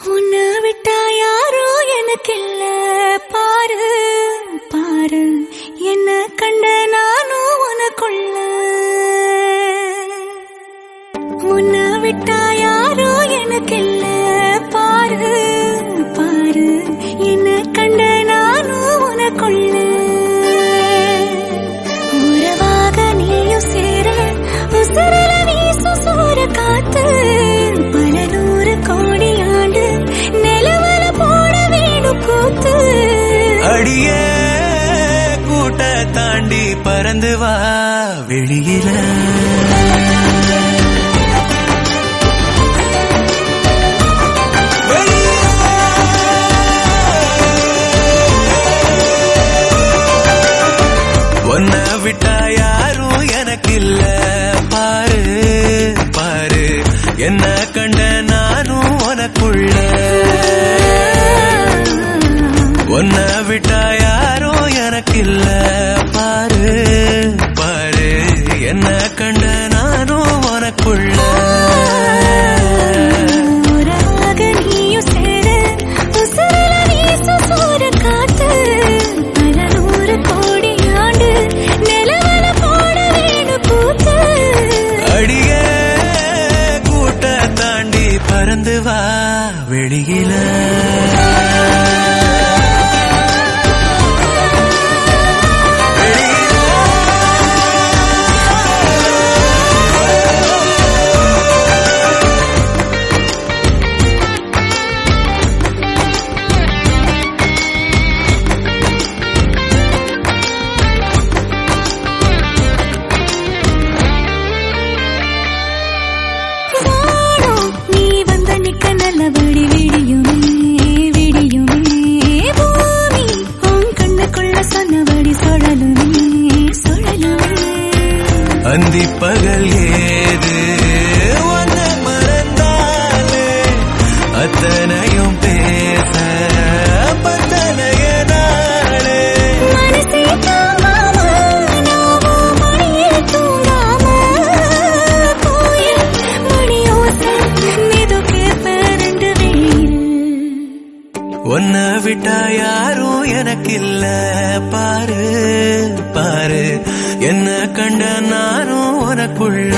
உன்னை விட்டா யாரோ எனக்கு இல்ல பாரு பாரு என்ன கண்ட நானும் உனக்குள்ள உன்னை விட்டா யாரோ எனக்கு இல்ல பாரு பாரு என்ன கண்ட நானும் உனக்குள்ள உறவாக நீயும் சேர உசுரல வீசு சூற காத்து பல நூறு கோடி ஆண்டு நிலவல போட வேணும் கூத்து அடியே கூட்ட தாண்டி பறந்து வா வெளியில ஒன்ன விட்டா யாரும் எனக்கு இல்ல பாரு பாரு என்ன கண்ட நானும் உனக்குள்ள ஒன்ன விட்டா யாரும் எனக்கு இல்ல பாரு பாரு என்ன கண்ட நானும் உனக்குள்ள உறவாக நீயும் சேர உசுரல வீசு சூற காத்து பல நூறு கோடி ஆண்டு நிலவல போட வேணும் கூத்து அடியே கூட்ட தாண்டி பறந்து வா வெளியில வானம் நீ வந்த நிக்க நல்லபடி விடியுமே விடியுமே பூமி உன் கண்ணுக்குள்ள சொன்னபடி சுழலுமே சுழலுமே அந்தி பகல் ஏது ஒன்ன மறந்தாலே அத்தனையும் பேச பத்தனைய நாளே மனசே தாங்காம நோவும் மணியில் தூங்காம கோயில் மணியோசை மெது கேட்ப ரெண்டு வெயில் உன்னை விட்டா யாரும் எனக்கு இல்ல பாரு பாரு என்ன கண்ட நானும் உனக்குள்ள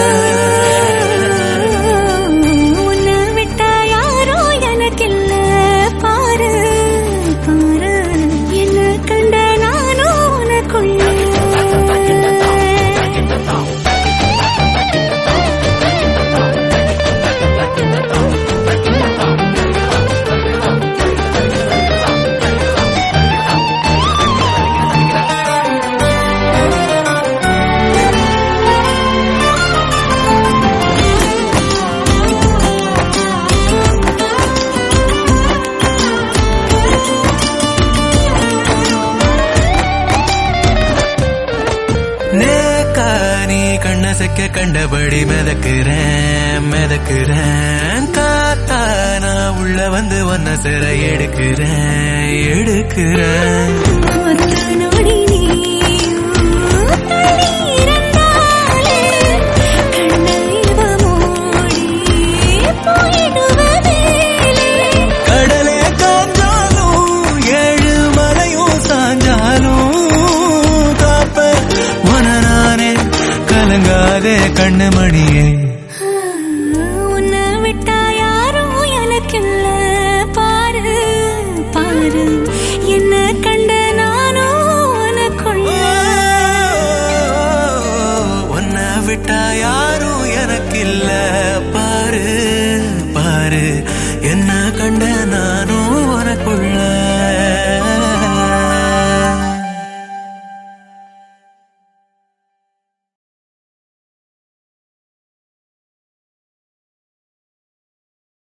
உன்னை விட்டா யாரோ எனக்கில்ல பாரு பாரு என்ன கண்ட நானும் உனக்குள்ள நேக்கா நீ கண்ண செக்க கண்டபடி மிதக்குறேன் மிதக்குறேன் காத்தா நான் உள்ள வந்து ஒன்ன சிற எடுக்கிறேன் எடுக்கிறேன் ஒத்த நொடி நீயும் தண்ணீர